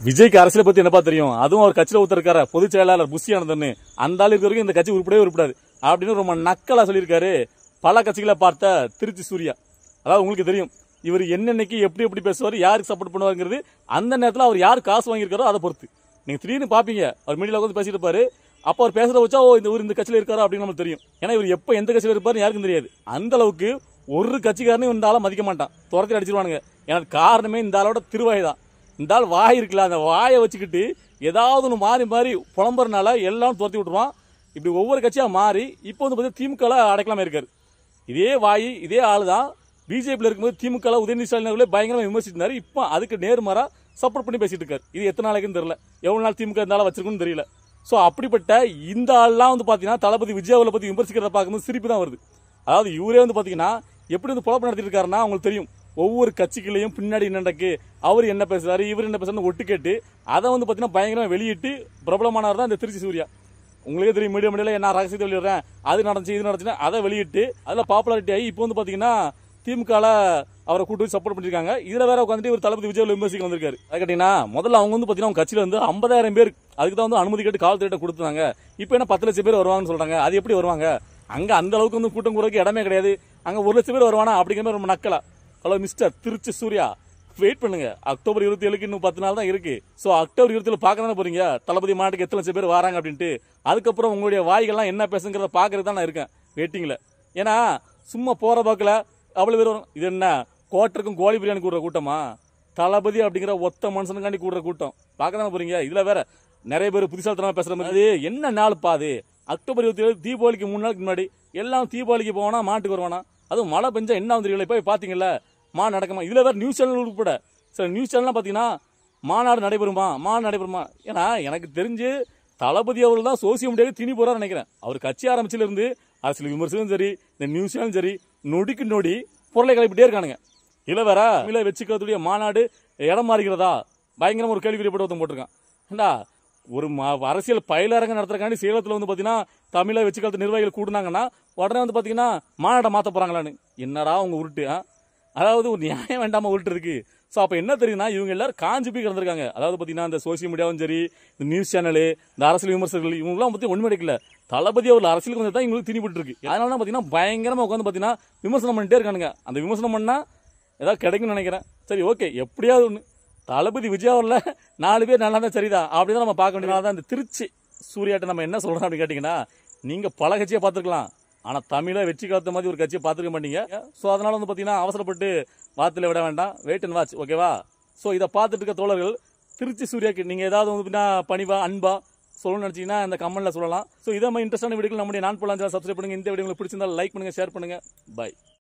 விஜய்க்கு அரசியலை பத்தி என்னப்பா தெரியும் அதுவும் அவர் கட்சியில ஒருத்தர் இருக்காரு பொதுச் செயலாளர் புஷி ஆனந்தன்னு அந்த ஆள் இருக்க வரைக்கும் இந்த கட்சி உருப்படவே உருப்படாது அப்படின்னு ரொம்ப நக்கலா சொல்லியிருக்காரு பல கட்சிகளை பார்த்த திருச்சி சூர்யா அதாவது உங்களுக்கு தெரியும் இவர் என்னென்னைக்கு எப்படி எப்படி பேசுவார் யாருக்கு சப்போர்ட் பண்ணுவாருங்கிறது அந்த நேரத்தில் அவர் யார் காசு வாங்கியிருக்காரோ அதை பொறுத்து நீங்க திடீர்னு பாப்பீங்க அவர் மீடியாவில் உட்காந்து பேசிட்டு இருப்பாரு அப்போ அவர் பேசுறத வச்சா ஓ இந்த ஊர் இந்த கட்சியில் இருக்காரா அப்படின்னு நமக்கு தெரியும் ஏன்னா இவர் எப்போ எந்த கட்சியில் இருப்பாருன்னு யாருக்கும் தெரியாது அந்த அளவுக்கு ஒரு கட்சிக்காரனையும் இந்த ஆளை மதிக்க மாட்டான் துரத்தி அடிச்சிருவானுங்க எனக்கு காரணமே இந்த ஆளோட திருவாய் தான் இந்த ஆள் வாய் இருக்குல்ல அந்த வாயை வச்சுக்கிட்டு ஏதாவது ஒன்று மாறி மாறி புலம்புறனால எல்லாம் துரத்தி விட்டுருவான் இப்படி ஒவ்வொரு கட்சியா மாறி இப்போ வந்து பார்த்தீங்கன்னா திமுக அடைக்கலாம இருக்காரு இதே வாய் இதே ஆளு தான் பிஜேபியில் இருக்கும்போது திமுக ல உதயநிதி ஸ்டாலின் அவர்களே பயங்கரமா விமர்சிச்சிருந்தாரு இப்போ அதுக்கு நேர்மாறா சப்போர்ட் பண்ணி பேசிட்டு இருக்காரு இது எத்தனை நாளைக்குன்னு தெரியல எவ்வளவு நாள் திமுக இருந்தாலும் வச்சிருக்குன்னு தெரியல ஸோ அப்படிப்பட்ட இந்த ஆள்லாம் வந்து பார்த்தீங்கன்னா தளபதி விஜய் அவர்களை பத்தி விமர்சிக்கிறத பார்க்கும்போது சிரிப்பு தான் வருது அதாவது இவரே வந்து பார்த்தீங்கன்னா எப்படி வந்து குழப்பம் நடத்திட்டு இருக்காருன்னா உங்களுக்கு தெரியும் ஒவ்வொரு கட்சிகளையும் பின்னாடி என்ன நடக்கு அவர் என்ன பேசுறாரு இவர் என்ன பேசுறாரு ஒட்டு கேட்டு அதை வந்து பார்த்தீங்கன்னா பயங்கரமா வெளியிட்டு பிரபலமானவர் தான் இந்த திருச்சி சூர்யா உங்களுக்கே தெரியும் மீடியா மீடியால நான் ரகசியத்தை வெளியிடுறேன் அது நடந்துச்சு இது நடந்துச்சுன்னா அதை வெளியிட்டு அதில் பாப்புலாரிட்டி ஆகி இப்போ வந்து பார்த்தீங்கன்னா திமுகல அவரை கூட்டு வச்சு சப்போர்ட் பண்ணிருக்காங்க இதுல வேற உட்காந்துட்டு ஒரு தளபதி விஜய் விமர்சிக்க வந்திருக்காரு அது கேட்டீங்கன்னா முதல்ல அவங்க வந்து பாத்தீங்கன்னா அவங்க கட்சியில வந்து ஐம்பதாயிரம் பேர் அதுக்கு தான் வந்து அனுமதி கேட்டு காவல்துறையிட்ட கொடுத்தாங்க இப்போ என்ன பத்து லட்சம் பேர் வருவாங்கன்னு சொல்றாங்க அது எப்படி வருவாங்க அங்க அந்த அளவுக்கு வந்து கூட்டம் கூறக்கு இடமே கிடையாது அங்க ஒரு லட்சம் பேர் வருவானா அப்படிங்கிற மாதிரி ரொம்ப நக்கலா hello mister Trichy Surya wait பண்ணுங்க அக்டோபர் இருபத்தி ஏழுக்கு இன்னும் பத்து நாள் தான் இருக்கு சோ அக்டோபர் இருபத்தி ஏழு பார்க்க தானே போறீங்க தளபதி மாட்டுக்கு எத்தனை லட்சம் பேர் வராங்க அப்படின்ட்டு அதுக்கப்புறம் உங்களுடைய வாய்கள்லாம் என்ன பேசுங்கிறத பாக்குறது தான் நான் இருக்கேன் வெயிட்டிங்ல ஏன்னா சும்மா போற பாக்கல அவ்வளவு பேர் வரும் இது என்ன கோட்டருக்கும் கோழி பிரியாணி கூடுற கூட்டமா தளபதி அப்படிங்கிற ஒத்த மனுஷனுக்காண்டி கூடுற கூட்டம் பார்க்க தானே போறீங்க இதுல வேற நிறைய பேர் புதுசாத்தனமா பேசுற மாதிரி அது என்ன நாள் பாது அக்டோபர் இருபத்தி ஏழு தீபாவளிக்கு மூணு நாளுக்கு முன்னாடி எல்லாம் தீபாவளிக்கு போவானா மாட்டுக்கு வருவானா அதுவும் மழை பெஞ்சா என்ன வந்துருக்கல போய் பாத்தீங்கல்ல மா நடக்குமா இதுல வேற நியூஸ் சேனல் உட்பட சில நியூஸ் சேனல்லாம் பாத்தீங்கன்னா மாநாடு நடைபெறுமா மாநாடு நடைபெறுமா ஏன்னா எனக்கு தெரிஞ்சு தளபதி அவர்கள் தான் சோசியல் மீடியாவுக்கு திணி போறாரு நினைக்கிறேன் அவர் கட்சி ஆரம்பிச்சில இருந்து அரசியல் விமர்சனம் சரி இந்த நியூஸ் சேனல் சரி நொடிக்கு நொடி பொருளை கிளப்பிட்டே இருக்கானுங்க இல்ல வேற தமிழை வச்சுக்கிறதுடைய மாநாடு இடம் மாறுகிறதா பயங்கரமா ஒரு கேள்வி போட்டு ஒருத்தன் போட்டிருக்கான் ஏண்டா ஒரு ம- அரசியல் பயிலரங்க நடத்துறக்காண்டி சேலத்துல வந்து பாத்தீங்கன்னா தமிழை வச்சுக்கிறது நிர்வாகிகள் கூடுனாங்கன்னா உடனே வந்து பாத்தீங்கன்னா மாநாட்டை மாத்த போறாங்களான்னு என்னடா உங்க உருட்டு ஆ? அதாவது ஒரு நியாயம் வேண்டாம உருட்டு இருக்கு ஸோ அப்போ என்ன தெரியுதுன்னா இவங்க எல்லாரும் காஞ்சி போய் கிடந்திருக்காங்க அதாவது பார்த்தீங்கன்னா இந்த சோசியல் மீடியாவும் சரி இந்த நியூஸ் சேனலு இந்த அரசியல் விமர்சகர்கள் இவங்கலாம் பற்றி ஒன்றுமே கிடைக்கல தளபதி அவர் அரசியலுக்கு வந்து தான் இவங்களுக்கு திணிப்பட்டு இருக்கு அதனால தான் பார்த்தீங்கன்னா பயங்கரமாக உட்காந்து பார்த்தீங்கன்னா விமர்சனம் பண்ணிட்டே இருக்கானுங்க அந்த விமர்சனம் பண்ணா ஏதாவது கிடைக்கும்னு நினைக்கிறேன் சரி ஓகே எப்படியாவது ஒன்று தளபதி விஜய் அவர்ல நாலு பேர் நல்லா தான் சரிதான் அப்படிதான் நம்ம பார்க்க வேண்டியது தான் இந்த திருச்சி சூர்யாட்ட நம்ம என்ன சொல்றோம் அப்படின்னு கேட்டிங்கன்னா நீங்க பல கட்சியை பார்த்துருக்கலாம் ஆனா தமிழை வெற்றி காத்த மாதிரி ஒரு கட்சியை பார்த்துக்க மாட்டீங்க ஸோ அதனால வந்து பார்த்தீங்கன்னா அவசரப்பட்டு வார்த்தையில விட வேண்டாம் வெயிட் அண்ட் வாட்ச் ஓகேவா ஸோ இதை பார்த்துட்டு இருக்க தோழர்கள் திருச்சி சூர்யாக்கு நீங்க ஏதாவது வந்து பார்த்தீங்கன்னா பணிவா அன்பா சொல்லணும்னு நினைச்சீங்கன்னா இந்த கமெண்ட்ல சொல்லலாம் ஸோ இதை மாதிரி இன்ட்ரெஸ்டான வீடியோக்கு நம்முடைய நான் போலாம் சப்ஸ்கிரைப் பண்ணுங்க இந்த வீடியோ உங்களுக்கு பிடிச்சிருந்தா லைக் பண்ணுங்க ஷேர் பண்ணுங்க பை